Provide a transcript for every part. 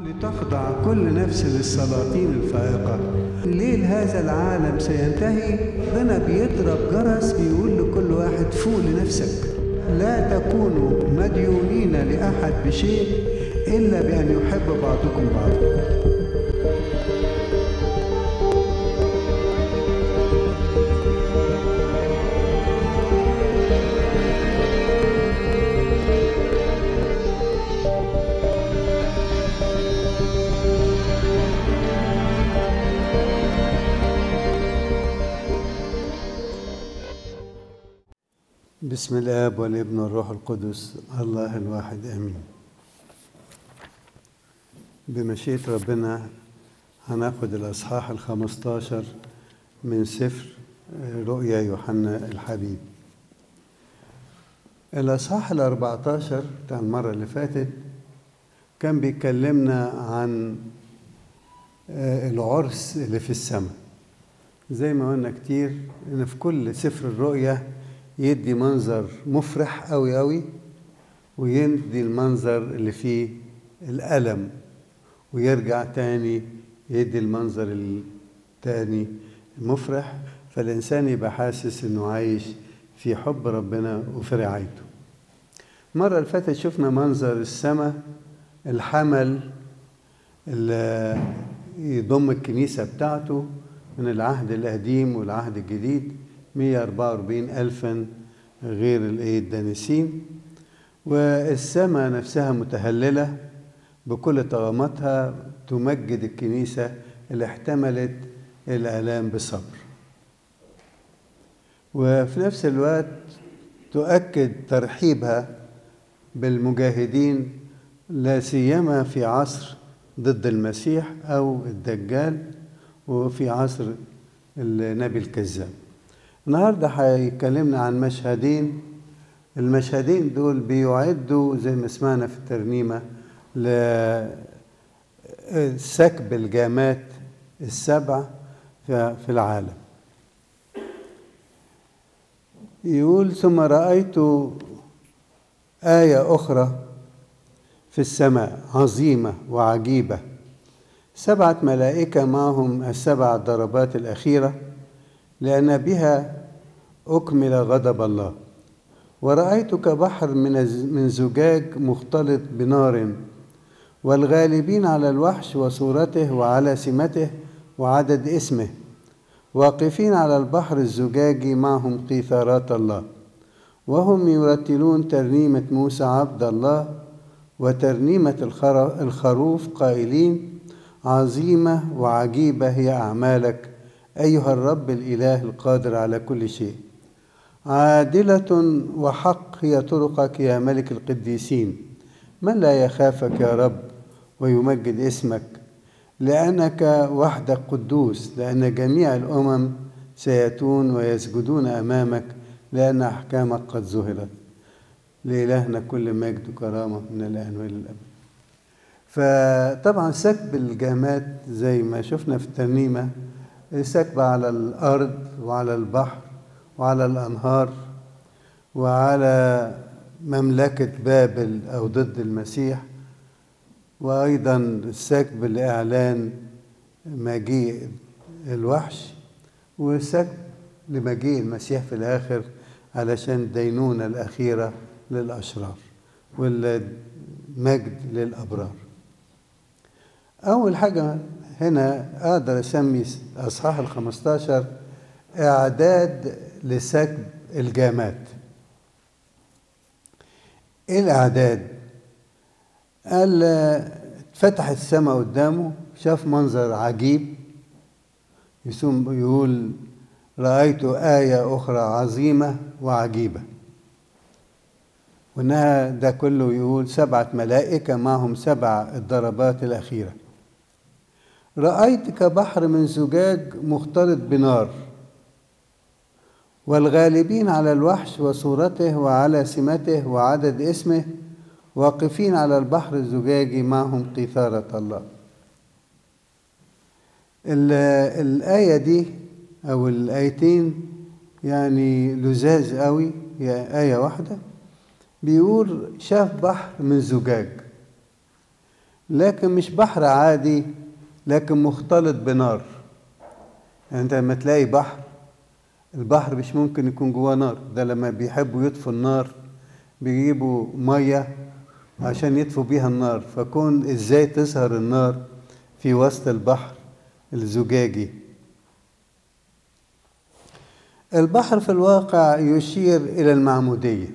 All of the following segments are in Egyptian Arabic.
لتخضع كل نفس للسلاطين الفائقة ليل هذا العالم سينتهي ربنا بيضرب جرس بيقول لكل واحد فوق لنفسك لا تكونوا مديونين لأحد بشيء إلا بأن يحب بعضكم بعضا بسم الاب والابن والروح القدس الله الواحد امين بمشيئة ربنا هناخد الاصحاح الخمستاشر من سفر رؤيا يوحنا الحبيب الاصحاح الاربعتاشر بتاع المرة اللي فاتت كان بيكلمنا عن العرس اللي في السماء زي ما قلنا كتير ان في كل سفر الرؤيا يدي منظر مفرح قوي قوي ويدي المنظر اللي فيه الألم ويرجع تاني يدي المنظر التاني المفرح فالإنسان يبقى حاسس إنه عايش في حب ربنا وفي رعايته المرة اللي فاتت شفنا منظر السماء الحمل اللي يضم الكنيسة بتاعته من العهد القديم والعهد الجديد 144 ألفا غير الإيه الدانسين والسماء نفسها متهللة بكل طغماتها تمجد الكنيسة اللي احتملت الآلام بصبر وفي نفس الوقت تؤكد ترحيبها بالمجاهدين لا سيما في عصر ضد المسيح أو الدجال وفي عصر النبي الكذاب النهارده هيكلمنا عن مشهدين المشهدين دول بيعدوا زي ما سمعنا في الترنيمة لسكب الجامات السبع في العالم يقول ثم رأيت آية أخرى في السماء عظيمة وعجيبة سبعة ملائكة معهم السبع ضربات الأخيرة لأن بها أكمل غضب الله ورأيت كبحر من من زجاج مختلط بنار والغالبين على الوحش وصورته وعلى سمته وعدد اسمه واقفين على البحر الزجاجي معهم قيثارات الله وهم يرتلون ترنيمة موسى عبد الله وترنيمة الخروف قائلين عظيمة وعجيبة هي أعمالك أيها الرب الإله القادر على كل شيء عادلة وحق هي طرقك يا ملك القديسين من لا يخافك يا رب ويمجد اسمك لأنك وحدك قدوس لأن جميع الأمم سيأتون ويسجدون أمامك لأن أحكامك قد ظهرت لإلهنا كل مجد وكرامة من الآن وإلى الأبد فطبعا سكب الجامات زي ما شفنا في الترنيمه سكب على الأرض وعلى البحر وعلى الأنهار وعلى مملكة بابل أو ضد المسيح وأيضا السكب لإعلان مجيء الوحش وسكب لمجيء المسيح في الآخر علشان الدينونة الأخيرة للأشرار والمجد للأبرار أول حاجة هنا أقدر أسمي أصحاح الخمستاشر إعداد لسكب الجامات إيه الإعداد؟ قال فتح السماء قدامه شاف منظر عجيب يسوم يقول رأيت آية أخرى عظيمة وعجيبة وإنها ده كله يقول سبعة ملائكة معهم سبع الضربات الأخيرة رأيت كبحر من زجاج مختلط بنار والغالبين على الوحش وصورته وعلى سمته وعدد اسمه واقفين على البحر الزجاجي معهم قيثارة الله الآية دي أو الآيتين يعني لزاز قوي هي آية واحدة بيقول شاف بحر من زجاج لكن مش بحر عادي لكن مختلط بنار يعني انت لما تلاقي بحر البحر مش ممكن يكون جواه نار ده لما بيحبوا يطفوا النار بيجيبوا ميه عشان يطفوا بيها النار فكون ازاي تظهر النار في وسط البحر الزجاجي البحر في الواقع يشير الى المعموديه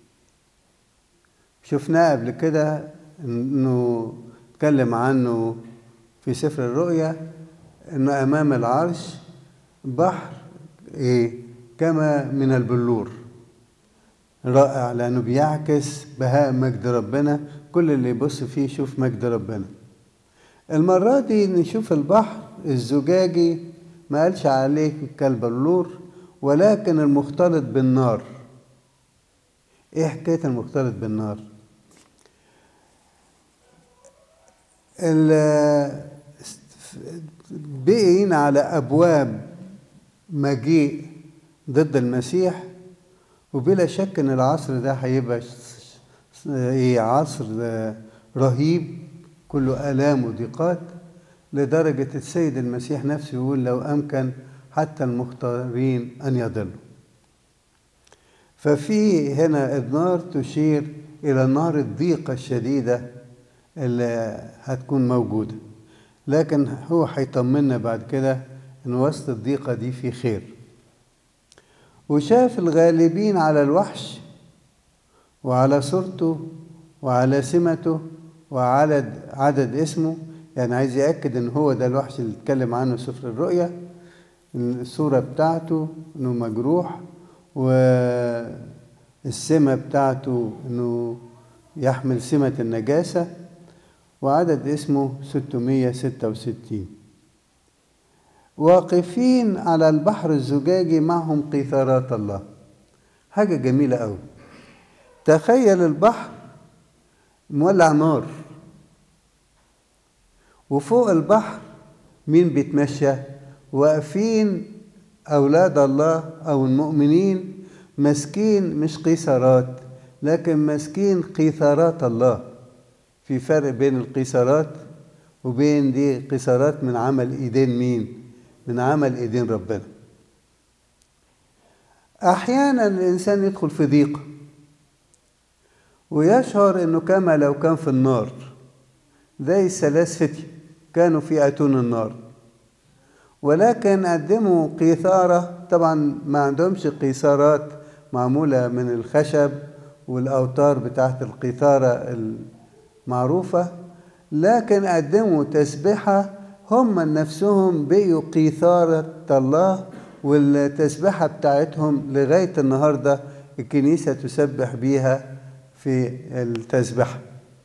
شفناه قبل كده انه اتكلم عنه في سفر الرؤيا انه امام العرش بحر ايه كما من البلور رائع لانه بيعكس بهاء مجد ربنا كل اللي يبص فيه يشوف مجد ربنا المرة دي نشوف البحر الزجاجي ما قالش عليه كالبلور ولكن المختلط بالنار ايه حكاية المختلط بالنار بقين على أبواب مجيء ضد المسيح وبلا شك ان العصر ده هيبقى ايه عصر رهيب كله الام وضيقات لدرجه السيد المسيح نفسه يقول لو امكن حتى المختارين ان يضلوا ففي هنا النار تشير الى نار الضيقه الشديده اللي هتكون موجوده لكن هو هيطمنا بعد كده ان وسط الضيقه دي في خير وشاف الغالبين على الوحش وعلى صورته وعلى سمته وعدد عدد اسمه يعني عايز يأكد ان هو ده الوحش اللي اتكلم عنه سفر الرؤيا الصورة بتاعته انه مجروح والسمة بتاعته انه يحمل سمة النجاسة وعدد اسمه 666 واقفين على البحر الزجاجي معهم قيثارات الله حاجة جميلة أوي تخيل البحر مولع نار وفوق البحر مين بيتمشى واقفين أولاد الله أو المؤمنين ماسكين مش قيثارات لكن ماسكين قيثارات الله في فرق بين القيثارات وبين دي قيثارات من عمل ايدين مين من عمل ايدين ربنا احيانا الانسان يدخل في ضيقه ويشعر انه كما لو كان في النار زي الثلاث فتية كانوا في اتون النار ولكن قدموا قيثارة طبعا ما عندهمش قيثارات معمولة من الخشب والأوتار بتاعت القيثارة المعروفة لكن قدموا تسبحة هم نفسهم بقيوا قيثارة الله والتسبحة بتاعتهم لغاية النهاردة الكنيسة تسبح بيها في التسبحة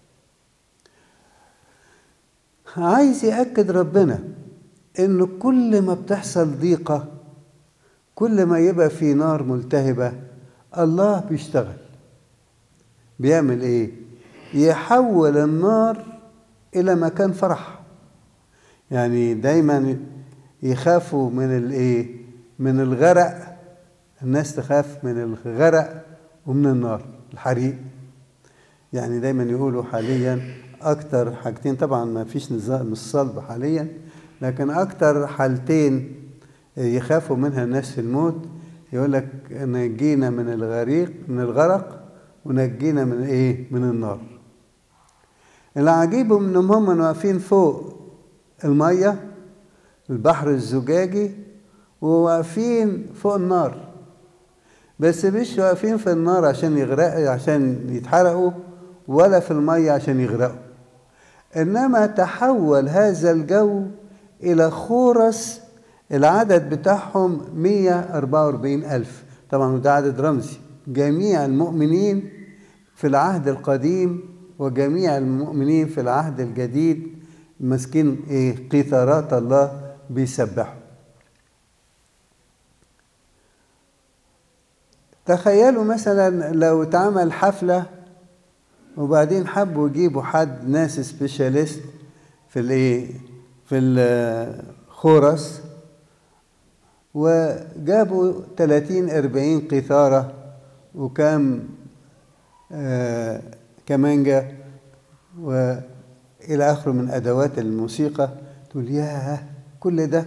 عايز يأكد ربنا إنه كل ما بتحصل ضيقة كل ما يبقى في نار ملتهبة الله بيشتغل بيعمل إيه؟ يحول النار إلى مكان فرح يعني دايما يخافوا من الايه من الغرق الناس تخاف من الغرق ومن النار الحريق يعني دايما يقولوا حاليا اكتر حاجتين طبعا ما فيش نظام الصلب حاليا لكن اكتر حالتين يخافوا منها الناس في الموت يقول لك نجينا من الغريق من الغرق ونجينا من ايه من النار العجيب انهم هم واقفين فوق الميه البحر الزجاجي وواقفين فوق النار بس مش واقفين في النار عشان يغرق عشان يتحرقوا ولا في الميه عشان يغرقوا انما تحول هذا الجو الى خورس العدد بتاعهم 144 ألف طبعا وده عدد رمزي جميع المؤمنين في العهد القديم وجميع المؤمنين في العهد الجديد ماسكين ايه قيثارات الله بيسبحوا تخيلوا مثلا لو اتعمل حفلة وبعدين حبوا يجيبوا حد ناس سبيشاليست في الايه في الخورس وجابوا 30 40 قيثارة وكام آه كمانجا إلى آخره من أدوات الموسيقى تقول ياه كل ده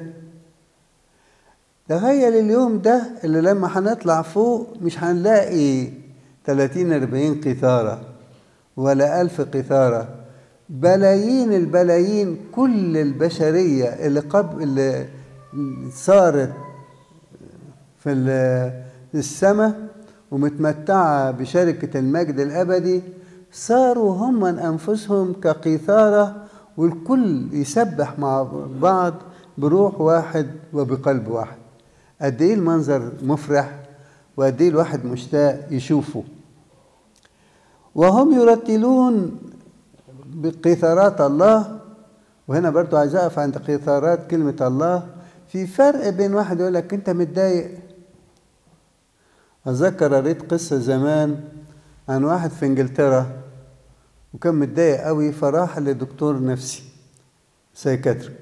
تخيل اليوم ده اللي لما هنطلع فوق مش هنلاقي 30 40 قيثارة ولا ألف قيثارة بلايين البلايين كل البشرية اللي قبل اللي صارت في السماء ومتمتعة بشركة المجد الأبدي صاروا هم من أنفسهم كقيثارة والكل يسبح مع بعض بروح واحد وبقلب واحد قد ايه المنظر مفرح وقد ايه الواحد مشتاق يشوفه وهم يرتلون بقيثارات الله وهنا برضو عايز اقف عند قيثارات كلمة الله في فرق بين واحد يقول لك انت متضايق اتذكر قريت قصة زمان عن واحد في انجلترا وكان متضايق قوي فراح لدكتور نفسي سايكاتريك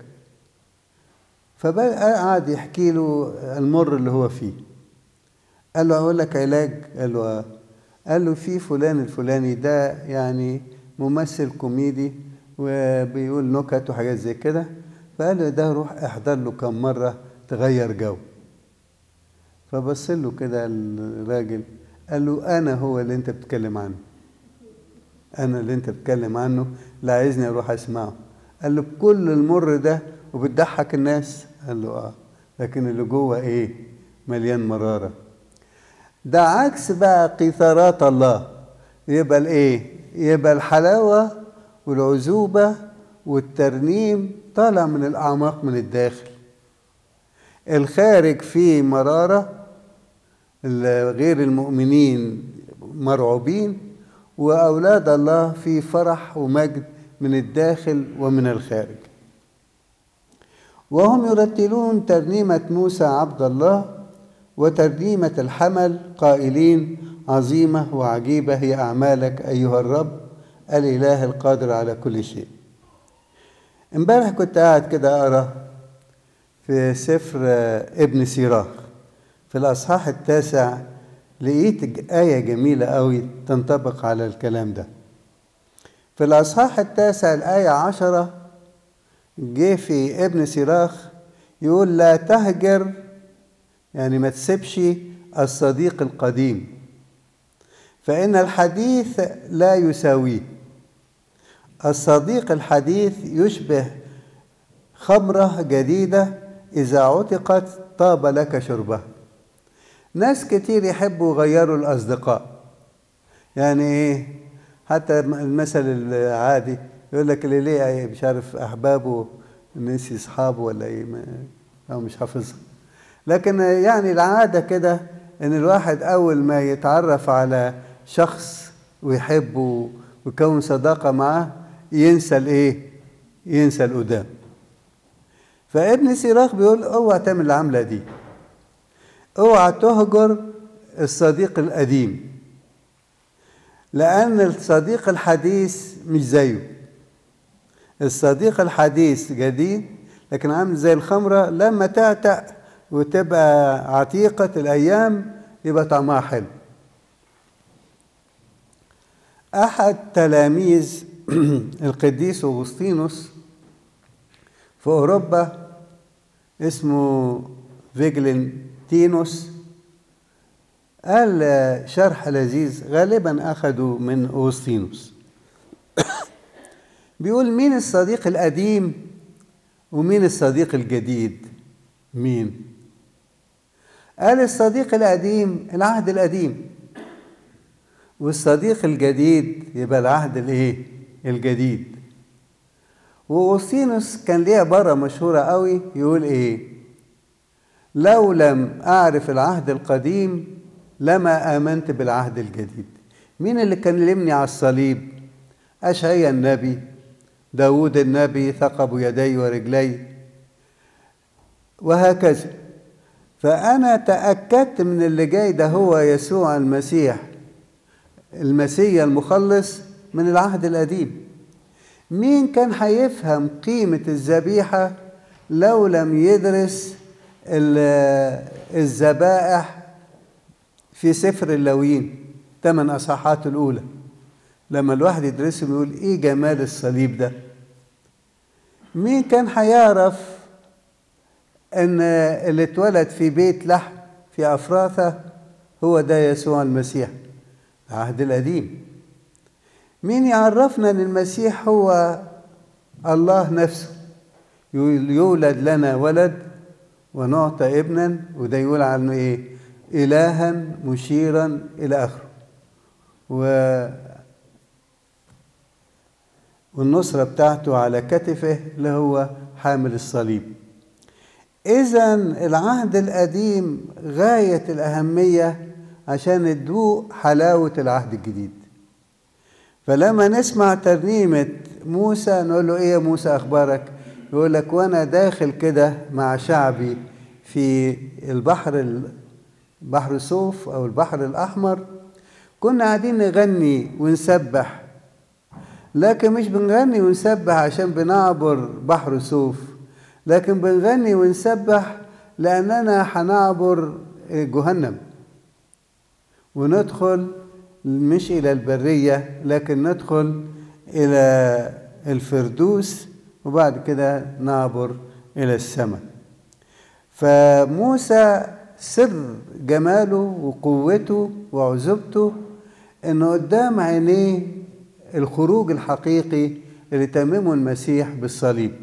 فقعد يحكي له المر اللي هو فيه قال له اقول لك علاج قال له آه. قال له في فلان الفلاني ده يعني ممثل كوميدي وبيقول نكت وحاجات زي كده فقال له ده روح احضر له كم مره تغير جو فبص له كده الراجل قال له انا هو اللي انت بتتكلم عنه انا اللي انت بتتكلم عنه لا عايزني اروح اسمعه قال له كل المر ده وبتضحك الناس قال له اه لكن اللي جوه ايه مليان مراره ده عكس بقى قيثارات الله يبقى الايه يبقى الحلاوه والعذوبه والترنيم طالع من الاعماق من الداخل الخارج فيه مراره غير المؤمنين مرعوبين واولاد الله في فرح ومجد من الداخل ومن الخارج وهم يرتلون ترنيمة موسى عبد الله وترنيمة الحمل قائلين عظيمة وعجيبة هي أعمالك أيها الرب الإله القادر على كل شيء امبارح كنت قاعد كده أقرأ في سفر ابن سيراخ في الأصحاح التاسع لقيت آية جميلة أوي تنطبق على الكلام ده في الأصحاح التاسع الآية عشرة جه في ابن سيراخ يقول لا تهجر يعني ما تسيبش الصديق القديم فإن الحديث لا يساويه الصديق الحديث يشبه خمرة جديدة إذا عتقت طاب لك شربها ناس كتير يحبوا يغيروا الأصدقاء يعني إيه حتى المثل العادي يقول لك اللي ليه مش عارف أحبابه نسي أصحابه ولا إيه أو مش حافظها لكن يعني العادة كده إن الواحد أول ما يتعرف على شخص ويحبه ويكون صداقة معاه ينسى الإيه؟ ينسى القدام فابن سيراخ بيقول اوعى تعمل العملة دي اوعى تهجر الصديق القديم لأن الصديق الحديث مش زيه الصديق الحديث جديد لكن عامل زي الخمرة لما تعتق وتبقى عتيقة الأيام يبقى طعمها حلو أحد تلاميذ القديس أغسطينوس في أوروبا اسمه فيجلنتينوس قال شرح لذيذ غالبا أخده من أغسطينوس بيقول مين الصديق القديم ومين الصديق الجديد مين قال الصديق القديم العهد القديم والصديق الجديد يبقى العهد الايه الجديد واوسينوس كان ليه عباره مشهوره قوي يقول ايه لو لم اعرف العهد القديم لما امنت بالعهد الجديد مين اللي كلمني على الصليب اشعيا النبي داود النبي ثقب يدي ورجلي وهكذا فأنا تأكدت من اللي جاي ده هو يسوع المسيح المسيح المخلص من العهد القديم مين كان هيفهم قيمة الذبيحة لو لم يدرس الذبائح في سفر اللويين ثمان أصحاحات الأولى لما الواحد يدرسهم يقول إيه جمال الصليب ده مين كان هيعرف ان اللي اتولد في بيت لحم في افراثه هو ده يسوع المسيح العهد القديم مين يعرفنا ان المسيح هو الله نفسه يولد لنا ولد ونعطى ابنا وده يقول عنه ايه الها مشيرا الى اخره و والنصرة بتاعته على كتفه اللي هو حامل الصليب إذا العهد القديم غاية الأهمية عشان تدوق حلاوة العهد الجديد فلما نسمع ترنيمة موسى نقول له إيه يا موسى أخبارك يقول لك وأنا داخل كده مع شعبي في البحر بحر صوف أو البحر الأحمر كنا قاعدين نغني ونسبح لكن مش بنغني ونسبح عشان بنعبر بحر صوف لكن بنغني ونسبح لأننا هنعبر جهنم وندخل مش إلى البرية لكن ندخل إلى الفردوس وبعد كده نعبر إلى السماء فموسى سر جماله وقوته وعزوبته انه قدام عينيه الخروج الحقيقي اللي تممه المسيح بالصليب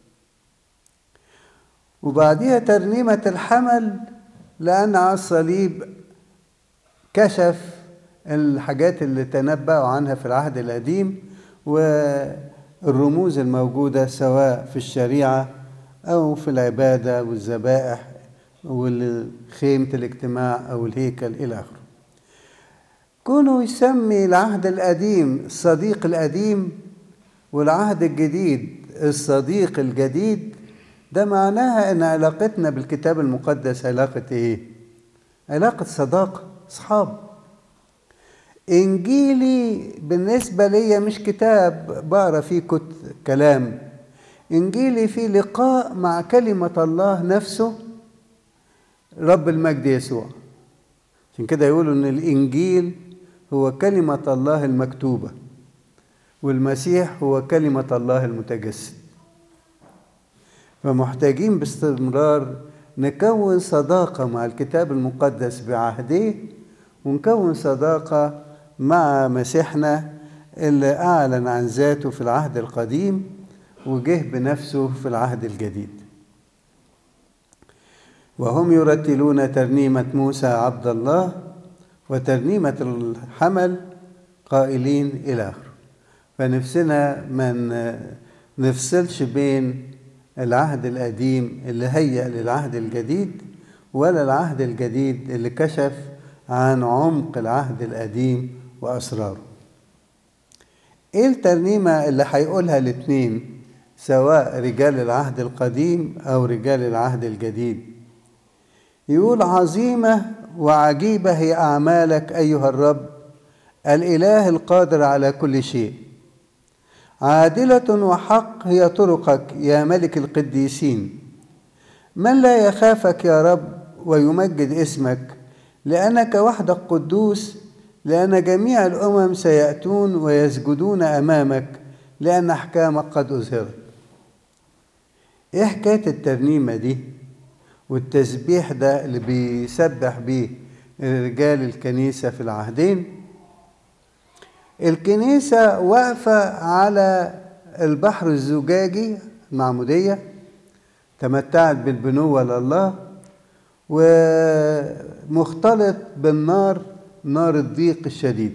وبعديها ترنيمة الحمل لأن على الصليب كشف الحاجات اللي تنبأوا عنها في العهد القديم والرموز الموجودة سواء في الشريعة أو في العبادة والذبائح وخيمة الاجتماع أو الهيكل إلى آخره كونه يسمي العهد القديم الصديق القديم والعهد الجديد الصديق الجديد ده معناها ان علاقتنا بالكتاب المقدس علاقة ايه علاقة صداقة اصحاب انجيلي بالنسبة لي مش كتاب بقرا فيه كت كلام انجيلي فيه لقاء مع كلمة الله نفسه رب المجد يسوع عشان كده يقولوا ان الانجيل هو كلمة الله المكتوبة والمسيح هو كلمة الله المتجسد فمحتاجين باستمرار نكون صداقة مع الكتاب المقدس بعهديه ونكون صداقة مع مسيحنا اللي أعلن عن ذاته في العهد القديم وجه بنفسه في العهد الجديد وهم يرتلون ترنيمة موسى عبد الله وترنيمة الحمل قائلين إلى آخره فنفسنا ما نفصلش بين العهد القديم اللي هيأ للعهد الجديد ولا العهد الجديد اللي كشف عن عمق العهد القديم وأسراره ايه الترنيمة اللي هيقولها الاتنين سواء رجال العهد القديم أو رجال العهد الجديد يقول عظيمة وعجيبة هي أعمالك أيها الرب الإله القادر على كل شيء عادلة وحق هي طرقك يا ملك القديسين من لا يخافك يا رب ويمجد اسمك لأنك وحدك قدوس لأن جميع الأمم سيأتون ويسجدون أمامك لأن أحكامك قد أظهرت إيه حكاية الترنيمة دي والتسبيح ده اللي بيسبح بيه رجال الكنيسة في العهدين الكنيسة واقفة على البحر الزجاجي المعمودية تمتعت بالبنوة لله ومختلط بالنار نار الضيق الشديد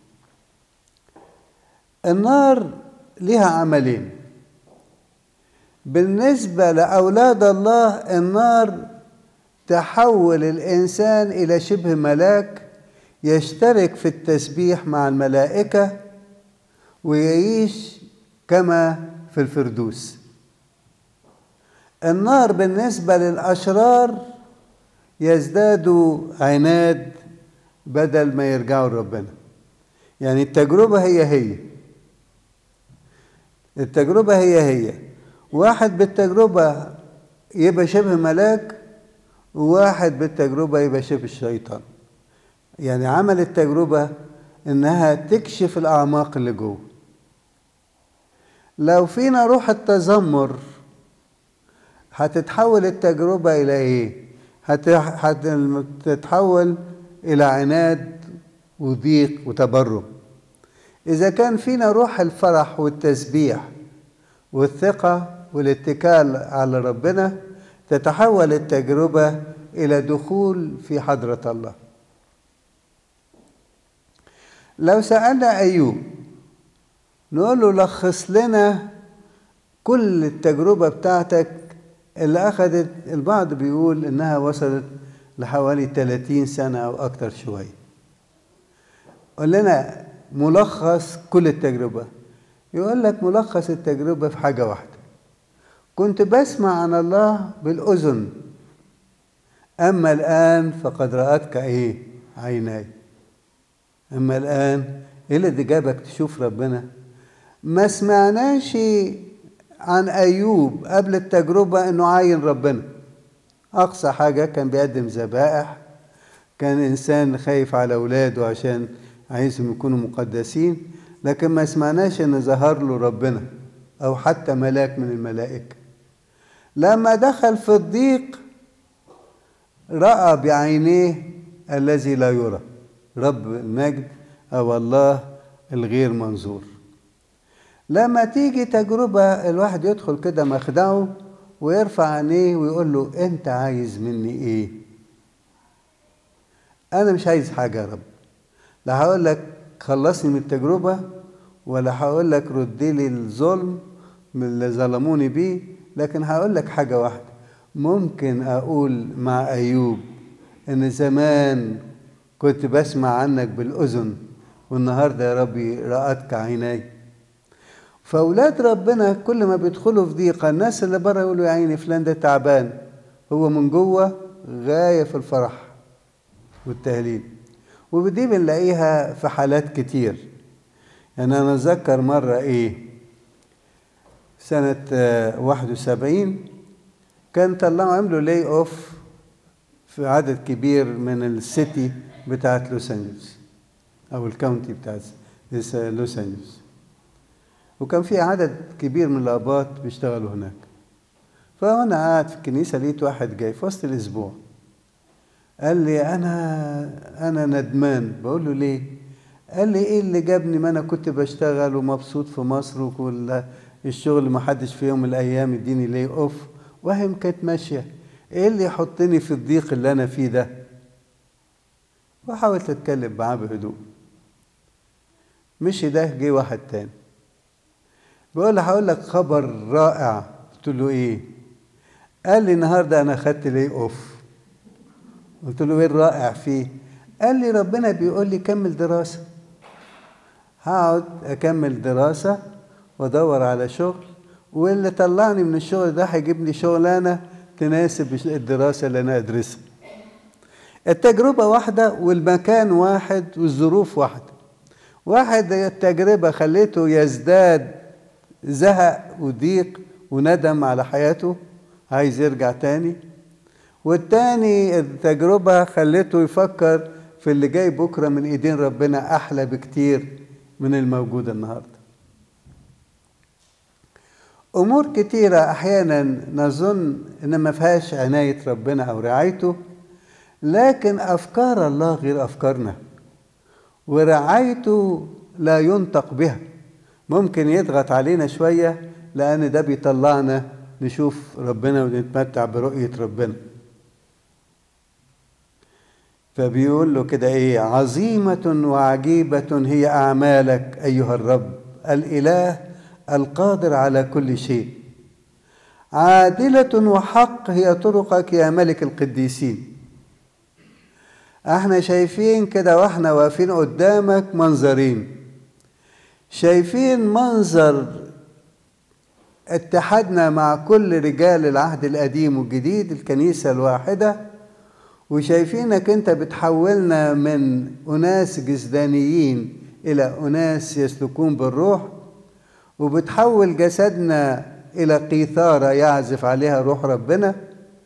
النار لها عملين بالنسبة لأولاد الله النار تحول الإنسان إلى شبه ملاك يشترك في التسبيح مع الملائكة ويعيش كما في الفردوس النار بالنسبة للأشرار يزدادوا عناد بدل ما يرجعوا لربنا يعني التجربة هي هي التجربة هي هي واحد بالتجربة يبقى شبه ملاك وواحد بالتجربة يبقى شبه الشيطان يعني عمل التجربة إنها تكشف الأعماق اللي جوه لو فينا روح التذمر هتتحول التجربة إلى إيه؟ هتتحول إلى عناد وضيق وتبرم إذا كان فينا روح الفرح والتسبيح والثقة والاتكال على ربنا تتحول التجربة إلى دخول في حضرة الله لو سألنا أيوب نقول له لخص لنا كل التجربة بتاعتك اللي أخذت البعض بيقول إنها وصلت لحوالي 30 سنة أو أكتر شوية قول لنا ملخص كل التجربة يقول لك ملخص التجربة في حاجة واحدة كنت بسمع عن الله بالأذن أما الآن فقد رأتك إيه عيناي أما الآن إيه اللي جابك تشوف ربنا ما سمعناش عن أيوب قبل التجربة إنه عاين ربنا أقصى حاجة كان بيقدم ذبائح كان إنسان خايف على أولاده عشان عايزهم يكونوا مقدسين لكن ما سمعناش إن ظهر له ربنا أو حتى ملاك من الملائكة لما دخل في الضيق رأى بعينيه الذي لا يرى رب المجد أو الله الغير منظور لما تيجي تجربة الواحد يدخل كده مخدعه ويرفع عينيه ويقول له أنت عايز مني إيه؟ أنا مش عايز حاجة يا رب لا هقول لك خلصني من التجربة ولا هقول لك رد لي الظلم من اللي ظلموني بيه لكن هقول لك حاجة واحدة ممكن أقول مع أيوب إن زمان كنت بسمع عنك بالأذن والنهاردة يا ربي رأتك عيناي فأولاد ربنا كل ما بيدخلوا في ضيقة الناس اللي بره يقولوا يا عيني فلان ده تعبان هو من جوه غاية في الفرح والتهليل ودي بنلاقيها في حالات كتير يعني أنا أتذكر مرة إيه سنة واحد وسبعين كان طلعوا عملوا لاي أوف في عدد كبير من السيتي بتاعت لوس أنجلوس أو الكاونتي بتاعت لوس أنجلوس وكان في عدد كبير من الآباط بيشتغلوا هناك فأنا قاعد في الكنيسة لقيت واحد جاي في وسط الأسبوع قال لي أنا أنا ندمان بقول له ليه؟ قال لي إيه اللي جابني ما أنا كنت بشتغل ومبسوط في مصر وكل الشغل ما حدش في يوم من الأيام يديني لي أوف وهم كانت ماشية إيه اللي يحطني في الضيق اللي أنا فيه ده؟ وحاولت أتكلم معاه بهدوء مشي ده جه واحد تاني بيقول له هقول لك خبر رائع قلت له ايه قال لي النهارده انا خدت لي اوف قلت له ايه الرائع فيه قال لي ربنا بيقول لي كمل دراسه هقعد اكمل دراسه وادور على شغل واللي طلعني من الشغل ده هيجيب لي شغلانه تناسب الدراسه اللي انا ادرسها التجربه واحده والمكان واحد والظروف واحده واحد التجربه خليته يزداد زهق وضيق وندم على حياته عايز يرجع تاني والتاني التجربة خلته يفكر في اللي جاي بكرة من ايدين ربنا أحلى بكتير من الموجود النهاردة أمور كتيرة أحيانا نظن إن ما فيهاش عناية ربنا أو رعايته لكن أفكار الله غير أفكارنا ورعايته لا ينطق بها ممكن يضغط علينا شوية لأن ده بيطلعنا نشوف ربنا ونتمتع برؤية ربنا فبيقول له كده ايه عظيمة وعجيبة هي أعمالك أيها الرب الإله القادر على كل شيء عادلة وحق هي طرقك يا ملك القديسين احنا شايفين كده واحنا واقفين قدامك منظرين شايفين منظر اتحادنا مع كل رجال العهد القديم والجديد الكنيسة الواحدة وشايفينك انت بتحولنا من أناس جسدانيين إلى أناس يسلكون بالروح وبتحول جسدنا إلى قيثارة يعزف عليها روح ربنا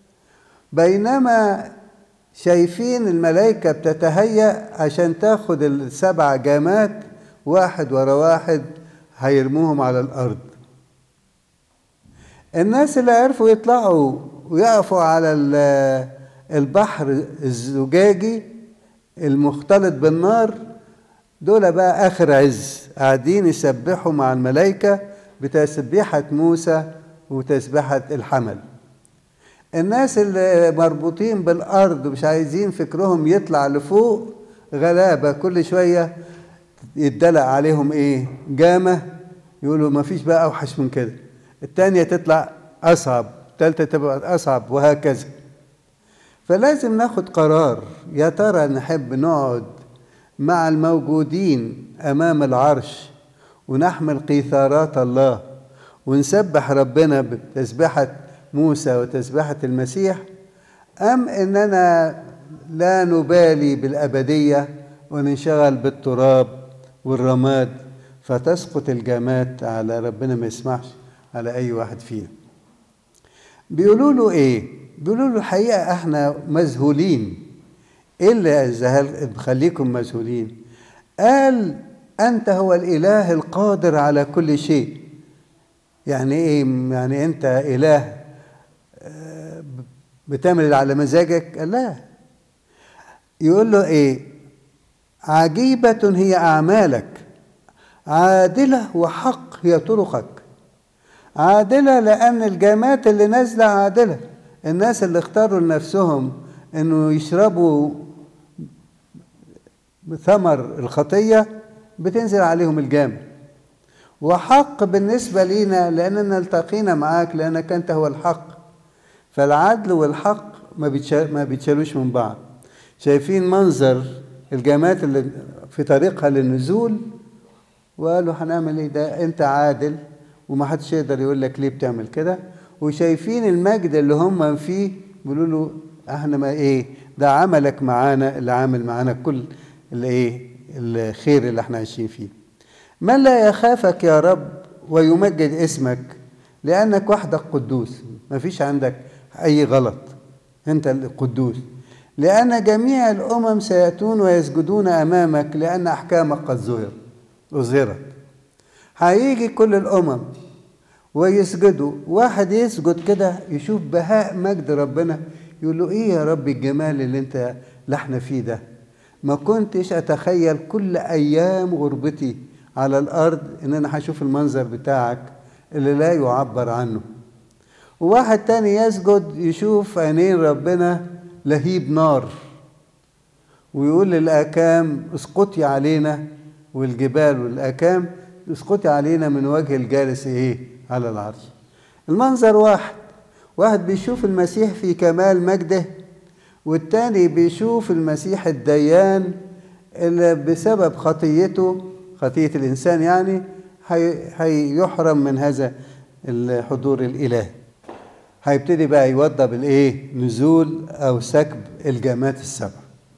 بينما شايفين الملائكة بتتهيأ عشان تاخد السبع جامات واحد ورا واحد هيرموهم على الأرض الناس اللي عرفوا يطلعوا ويقفوا على البحر الزجاجي المختلط بالنار دول بقى آخر عز قاعدين يسبحوا مع الملائكة بتسبيحة موسى وتسبيحة الحمل الناس اللي مربوطين بالأرض مش عايزين فكرهم يطلع لفوق غلابة كل شوية يدلق عليهم إيه جامة يقولوا ما فيش بقى أوحش من كده التانية تطلع أصعب التالتة تبقى أصعب وهكذا فلازم ناخد قرار يا ترى نحب نقعد مع الموجودين أمام العرش ونحمل قيثارات الله ونسبح ربنا بتسبحة موسى وتسبحة المسيح أم إننا لا نبالي بالأبدية وننشغل بالتراب والرماد فتسقط الجامات على ربنا ما يسمحش على أي واحد فينا بيقولوا له إيه؟ بيقولوا له الحقيقة إحنا مذهولين إيه اللي مخليكم مذهولين؟ قال أنت هو الإله القادر على كل شيء يعني إيه؟ يعني أنت إله بتعمل على مزاجك؟ قال لا يقول له إيه؟ عجيبة هي أعمالك عادلة وحق هي طرقك عادلة لأن الجامات اللي نازلة عادلة الناس اللي اختاروا لنفسهم انه يشربوا ثمر الخطية بتنزل عليهم الجامع وحق بالنسبة لينا لأننا التقينا معاك لأنك أنت هو الحق فالعدل والحق ما ما بيتشالوش من بعض شايفين منظر الجامات اللي في طريقها للنزول وقالوا هنعمل ايه ده انت عادل وما حدش يقدر يقول لك ليه بتعمل كده وشايفين المجد اللي هم فيه بيقولوا له احنا ما ايه ده عملك معانا اللي عامل معانا كل الايه الخير اللي احنا عايشين فيه من لا يخافك يا رب ويمجد اسمك لانك وحدك قدوس ما فيش عندك اي غلط انت القدوس لان جميع الامم سياتون ويسجدون امامك لان احكامك قد ظهر اظهرت هيجي كل الامم ويسجدوا واحد يسجد كده يشوف بهاء مجد ربنا يقول له ايه يا رب الجمال اللي انت لحنا فيه ده ما كنتش اتخيل كل ايام غربتي على الارض ان انا هشوف المنظر بتاعك اللي لا يعبر عنه وواحد تاني يسجد يشوف عينين ربنا لهيب نار ويقول للأكام اسقطي علينا والجبال والأكام اسقطي علينا من وجه الجالس ايه على العرش المنظر واحد واحد بيشوف المسيح في كمال مجده والتاني بيشوف المسيح الديان اللي بسبب خطيته خطية الإنسان يعني هيحرم من هذا الحضور الإلهي هيبتدي بقى يوضب الإيه نزول أو سكب الجامات السبع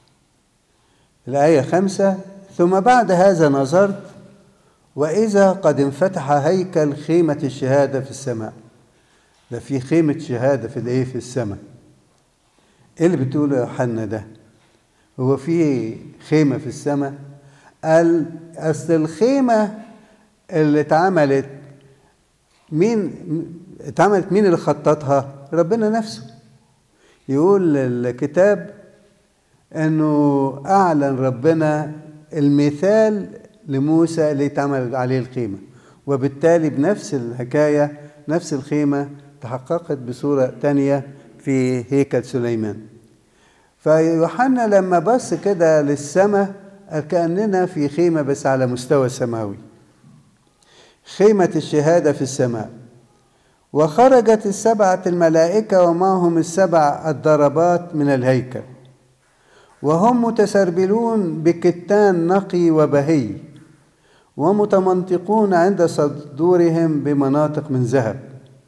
الآية خمسة ثم بعد هذا نظرت وإذا قد انفتح هيكل خيمة الشهادة في السماء ده في خيمة شهادة في الإيه في السماء إيه اللي بتقوله يا يوحنا ده هو في خيمة في السماء قال أصل الخيمة اللي اتعملت مين اتعملت مين اللي خططها ربنا نفسه يقول الكتاب انه اعلن ربنا المثال لموسى اللي اتعمل عليه الخيمه وبالتالي بنفس الحكايه نفس الخيمه تحققت بصوره تانية في هيكل سليمان فيوحنا لما بص كده للسماء كاننا في خيمه بس على مستوى سماوي خيمه الشهاده في السماء وخرجت السبعه الملائكه ومعهم السبع الضربات من الهيكل وهم متسربلون بكتان نقي وبهي ومتمنطقون عند صدورهم بمناطق من ذهب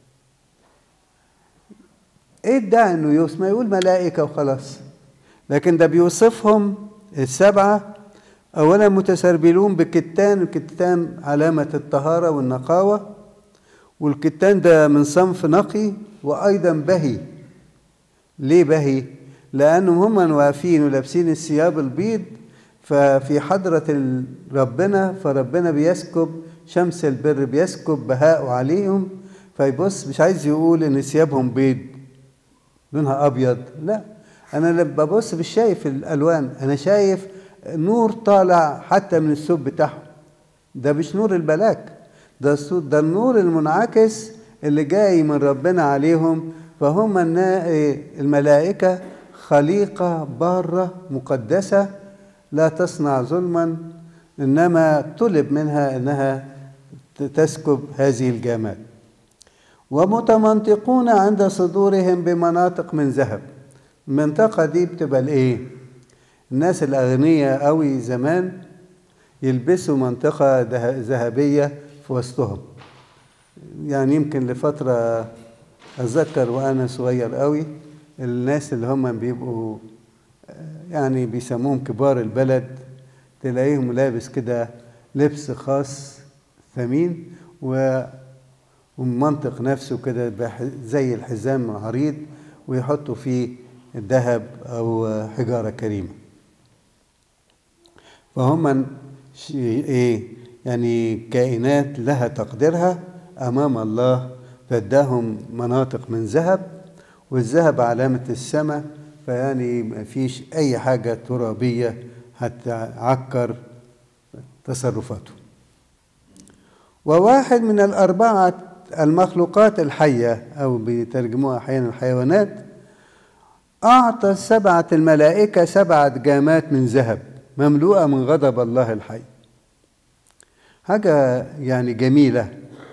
ايه ادعى انه يوصف ما يقول ملائكه وخلاص لكن ده بيوصفهم السبعه اولا متسربلون بكتان الكتان علامه الطهاره والنقاوه والكتان ده من صنف نقي وايضا بهي ليه بهي لانهم هم واقفين ولابسين الثياب البيض ففي حضرة ربنا فربنا بيسكب شمس البر بيسكب بهاءه عليهم فيبص مش عايز يقول ان ثيابهم بيض لونها ابيض لا انا لما ببص مش شايف الالوان انا شايف نور طالع حتى من الثوب بتاعهم ده مش نور الملاك ده ده النور المنعكس اللي جاي من ربنا عليهم فهم الملائكة خليقة بارة مقدسة لا تصنع ظلما إنما طلب منها إنها تسكب هذه الجامات ومتمنطقون عند صدورهم بمناطق من ذهب المنطقة دي بتبقى الإيه؟ الناس الأغنياء أوي زمان يلبسوا منطقة ذهبية في وسطهم يعني يمكن لفترة أتذكر وأنا صغير قوي الناس اللي هم بيبقوا يعني بيسموهم كبار البلد تلاقيهم لابس كده لبس خاص ثمين ومنطق نفسه كده زي الحزام عريض ويحطوا فيه ذهب أو حجارة كريمة فهم ايه يعني كائنات لها تقديرها امام الله فاداهم مناطق من ذهب والذهب علامة السماء فيعني ما فيش أي حاجة ترابية هتعكر تصرفاته وواحد من الأربعة المخلوقات الحية أو بيترجموها أحيانا الحيوانات أعطى السبعة الملائكة سبعة جامات من ذهب مملوءة من غضب الله الحي حاجة يعني جميلة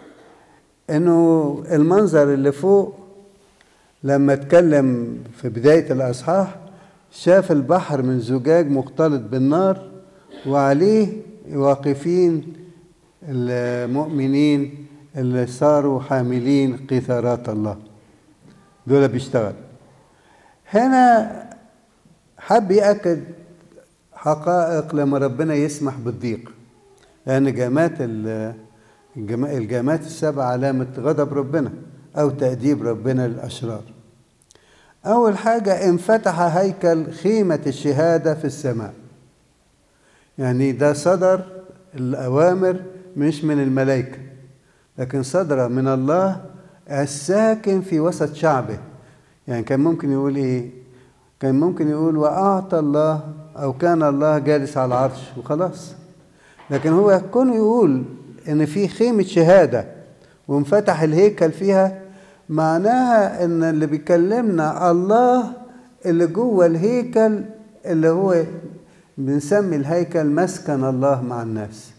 إنه المنظر اللي فوق لما اتكلم في بداية الأصحاح شاف البحر من زجاج مختلط بالنار وعليه واقفين المؤمنين اللي صاروا حاملين قيثارات الله دول بيشتغل هنا حب يأكد حقائق لما ربنا يسمح بالضيق لأن جامات الجامات السبع علامة غضب ربنا أو تأديب ربنا للأشرار أول حاجة انفتح هيكل خيمة الشهادة في السماء يعني ده صدر الأوامر مش من الملائكة لكن صدر من الله الساكن في وسط شعبه يعني كان ممكن يقول إيه كان ممكن يقول وأعطى الله أو كان الله جالس على العرش وخلاص لكن هو كون يقول إن في خيمة شهادة وانفتح الهيكل فيها معناها ان اللي بيكلمنا الله اللي جوه الهيكل اللي هو بنسمي الهيكل مسكن الله مع الناس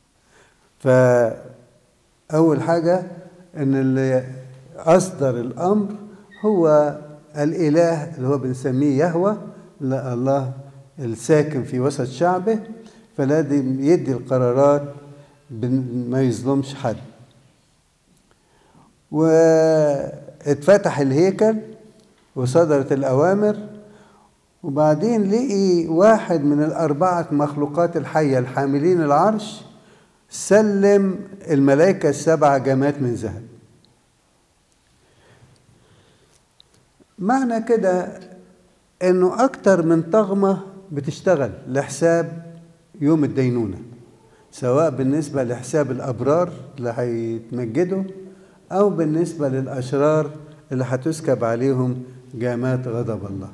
فأول حاجة ان اللي أصدر الأمر هو الإله اللي هو بنسميه يهوى الله الساكن في وسط شعبه فلازم يدي القرارات ما يظلمش حد واتفتح الهيكل وصدرت الأوامر وبعدين لقي واحد من الأربعة مخلوقات الحية الحاملين العرش سلم الملائكة السبع جمات من ذهب معنى كده انه اكتر من طغمة بتشتغل لحساب يوم الدينونة سواء بالنسبة لحساب الأبرار اللي هيتمجدوا أو بالنسبة للأشرار اللي هتسكب عليهم جامات غضب الله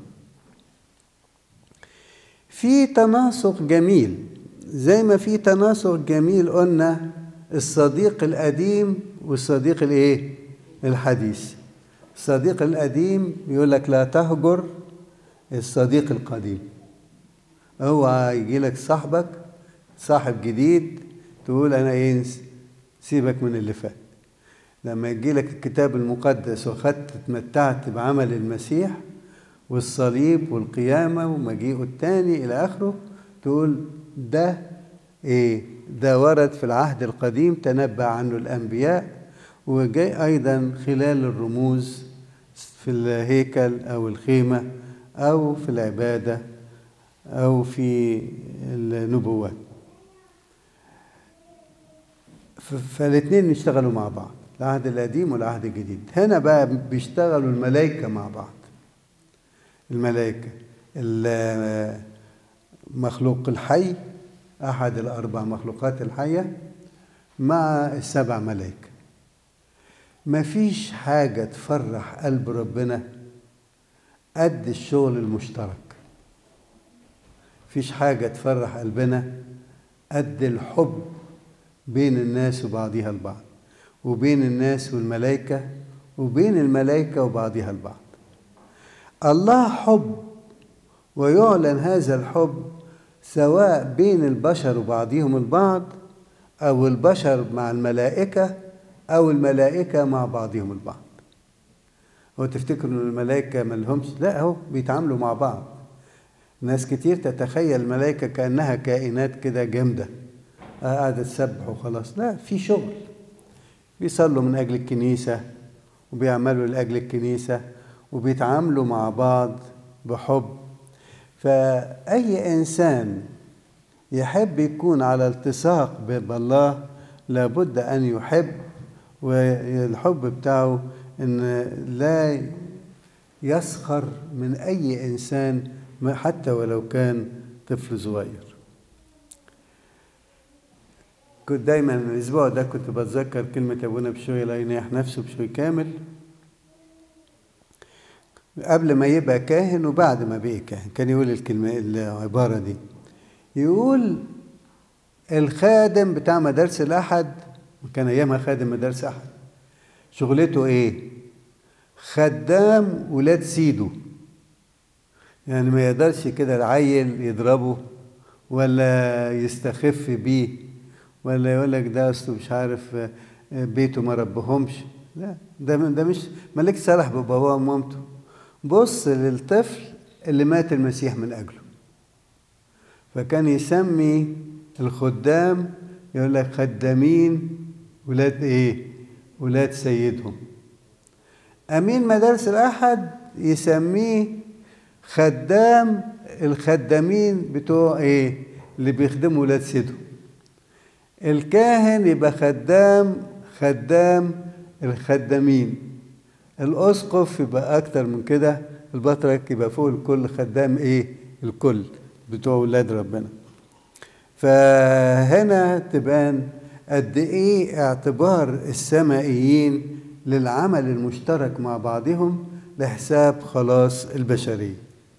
في تناسق جميل زي ما في تناسق جميل قلنا الصديق القديم والصديق الايه الحديث الصديق القديم يقول لك لا تهجر الصديق القديم هو يجي لك صاحبك صاحب جديد تقول انا ايه سيبك من اللي فات لما يجي لك الكتاب المقدس وخدت اتمتعت بعمل المسيح والصليب والقيامة ومجيئه الثاني إلى آخره تقول ده إيه ده ورد في العهد القديم تنبأ عنه الأنبياء وجاي أيضا خلال الرموز في الهيكل أو الخيمة أو في العبادة أو في النبوات فالاثنين يشتغلوا مع بعض العهد القديم والعهد الجديد هنا بقى بيشتغلوا الملائكة مع بعض الملائكة المخلوق الحي أحد الأربع مخلوقات الحية مع السبع ملائكة مفيش حاجة تفرح قلب ربنا قد الشغل المشترك مفيش حاجة تفرح قلبنا قد الحب بين الناس وبعضها البعض وبين الناس والملائكة وبين الملائكة وبعضها البعض الله حب ويعلن هذا الحب سواء بين البشر وبعضهم البعض أو البشر مع الملائكة أو الملائكة مع بعضهم البعض هو تفتكروا ان الملائكة ملهمش لا هو بيتعاملوا مع بعض ناس كتير تتخيل الملائكة كأنها كائنات كده جامدة قاعدة تسبح وخلاص لا في شغل بيصلوا من أجل الكنيسة وبيعملوا لأجل الكنيسة وبيتعاملوا مع بعض بحب فأي إنسان يحب يكون على التصاق بالله لابد أن يحب والحب بتاعه ان لا يسخر من اي انسان حتى ولو كان طفل صغير كنت دايما الاسبوع ده كنت بتذكر كلمه ابونا بشوي لا ينيح نفسه بشوي كامل قبل ما يبقى كاهن وبعد ما بقي كاهن كان يقول الكلمه العباره دي يقول الخادم بتاع مدارس الاحد كان ايامها خادم مدارس احد شغلته ايه خدام ولاد سيده يعني ما يقدرش كده العيل يضربه ولا يستخف بيه ولا يقول لك ده اصله مش عارف بيته ما ربهمش لا ده ده مش مالك صالح بباباه ومامته بص للطفل اللي مات المسيح من اجله فكان يسمي الخدام يقول لك خدامين ولاد ايه ولاد سيدهم امين مدارس الاحد يسميه خدام الخدامين بتوع ايه اللي بيخدموا ولاد سيدهم الكاهن يبقى خدام خدام الخدامين الاسقف يبقى اكتر من كده البطرك يبقى فوق الكل خدام ايه الكل بتوع ولاد ربنا فهنا تبان قد ايه اعتبار السمائيين للعمل المشترك مع بعضهم لحساب خلاص البشريه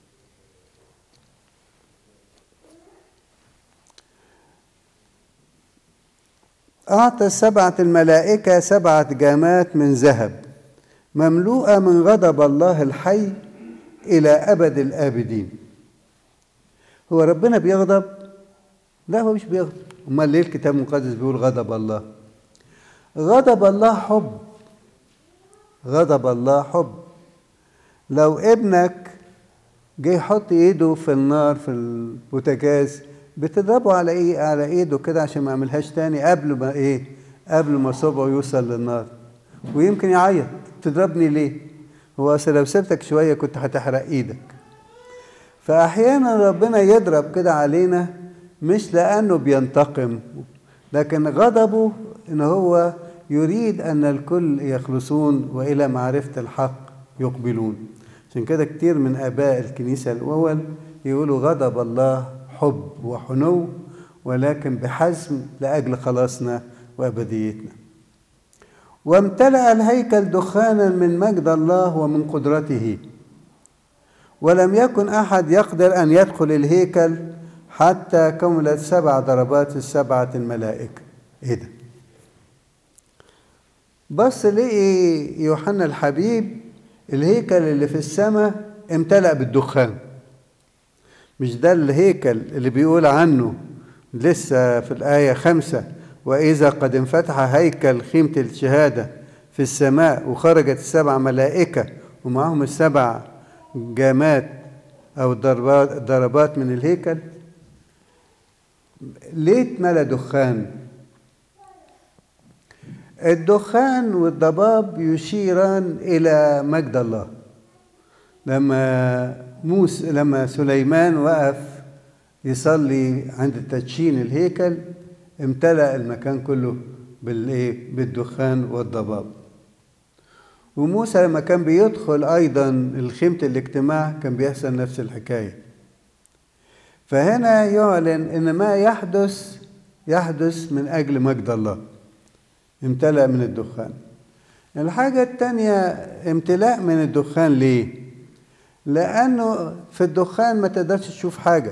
أعطى سبعة الملائكة سبعة جامات من ذهب مملوءة من غضب الله الحي إلى أبد الآبدين هو ربنا بيغضب؟ لا هو مش بيغضب امال ليه الكتاب المقدس بيقول غضب الله غضب الله حب غضب الله حب لو ابنك جه يحط ايده في النار في البوتاجاز بتضربه على ايه على ايده كده عشان ما يعملهاش تاني قبل ما ايه قبل ما صبعه يوصل للنار ويمكن يعيط تضربني ليه هو اصل لو سبتك شويه كنت هتحرق ايدك فاحيانا ربنا يضرب كده علينا مش لأنه بينتقم لكن غضبه إن هو يريد أن الكل يخلصون وإلى معرفة الحق يقبلون عشان كده كتير من آباء الكنيسة الأول يقولوا غضب الله حب وحنو ولكن بحزم لأجل خلاصنا وأبديتنا وامتلأ الهيكل دخانا من مجد الله ومن قدرته ولم يكن أحد يقدر أن يدخل الهيكل حتى كملت سبع ضربات السبعة الملائكة ايه ده بص لقي يوحنا الحبيب الهيكل اللي في السماء امتلأ بالدخان مش ده الهيكل اللي بيقول عنه لسه في الآية خمسة وإذا قد انفتح هيكل خيمة الشهادة في السماء وخرجت السبع ملائكة ومعهم السبع جامات أو ضربات ضربات من الهيكل ليه اتملى دخان الدخان والضباب يشيران الى مجد الله لما موسى لما سليمان وقف يصلي عند تدشين الهيكل امتلأ المكان كله بالايه بالدخان والضباب وموسى لما كان بيدخل ايضا الخيمه الاجتماع كان بيحصل نفس الحكايه فهنا يعلن ان ما يحدث يحدث من اجل مجد الله امتلأ من الدخان الحاجة التانية امتلاء من الدخان ليه؟ لأنه في الدخان ما تقدرش تشوف حاجة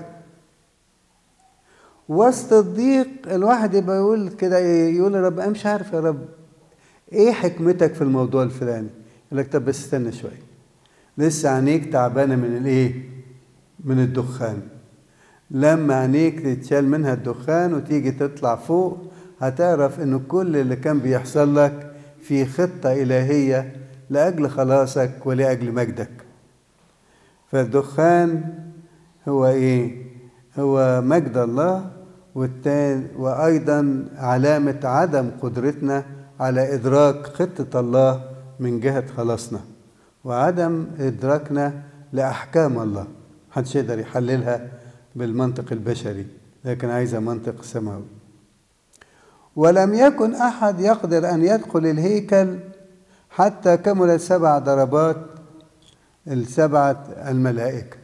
وسط الضيق الواحد يبقى يقول كده يقول يا رب أنا مش عارف يا رب إيه حكمتك في الموضوع الفلاني؟ يقول لك طب بس استنى شوية لسه عينيك تعبانة من الإيه؟ من الدخان لما عينيك تتشال منها الدخان وتيجي تطلع فوق هتعرف إن كل اللي كان بيحصل لك في خطة إلهية لأجل خلاصك ولأجل مجدك فالدخان هو إيه؟ هو مجد الله والتاني وأيضا علامة عدم قدرتنا على إدراك خطة الله من جهة خلاصنا وعدم إدراكنا لأحكام الله محدش يقدر يحللها بالمنطق البشري لكن عايزة منطق سماوي ولم يكن أحد يقدر أن يدخل الهيكل حتى كمل سبع ضربات السبعة الملائكة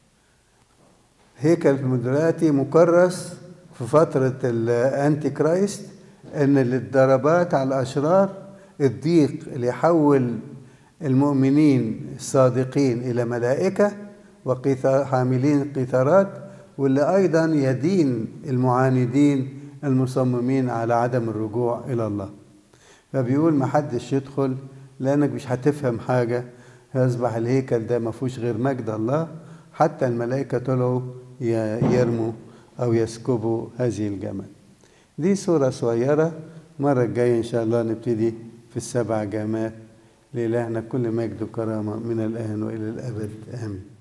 هيكل دلوقتي مكرس في فترة الأنتي كرايست إن الضربات على الأشرار الضيق اللي يحول المؤمنين الصادقين إلى ملائكة وحاملين قيثارات واللي أيضا يدين المعاندين المصممين على عدم الرجوع إلى الله فبيقول ما حدش يدخل لأنك مش هتفهم حاجة يصبح الهيكل ده ما فيهوش غير مجد الله حتى الملائكة طلعوا يرموا أو يسكبوا هذه الجمل دي صورة صغيرة مرة الجاية إن شاء الله نبتدي في السبع جامات لإلهنا كل مجد وكرامة من الآن وإلى الأبد آمين